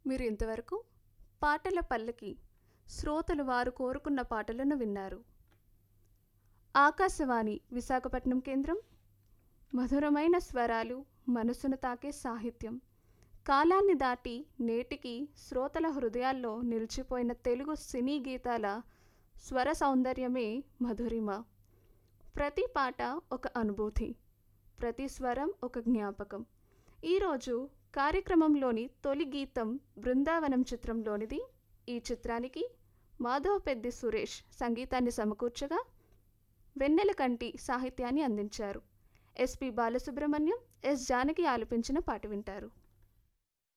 మీరు ఇంతవరకు పాటల పల్లకి శ్రోతలు వారు కోరుకున్న పాటలను విన్నారు ఆకాశవాణి విశాఖపట్నం కేంద్రం మధురమైన స్వరాలు మనసును తాకే సాహిత్యం కాలాన్ని దాటి నేటికి శ్రోతల హృదయాల్లో నిలిచిపోయిన తెలుగు సినీ గీతాల స్వర సౌందర్యమే మధురిమ ప్రతి పాట ఒక అనుభూతి ప్రతి స్వరం ఒక జ్ఞాపకం ఈరోజు కార్యక్రమంలోని తొలి గీతం బృందావనం చిత్రంలోనిది ఈ చిత్రానికి మాధవ పెద్ది సురేష్ సంగీతాన్ని సమకూర్చగా వెన్నెల కంటి సాహిత్యాన్ని అందించారు ఎస్పి బాలసుబ్రహ్మణ్యం ఎస్ జానకి ఆలపించిన పాట వింటారు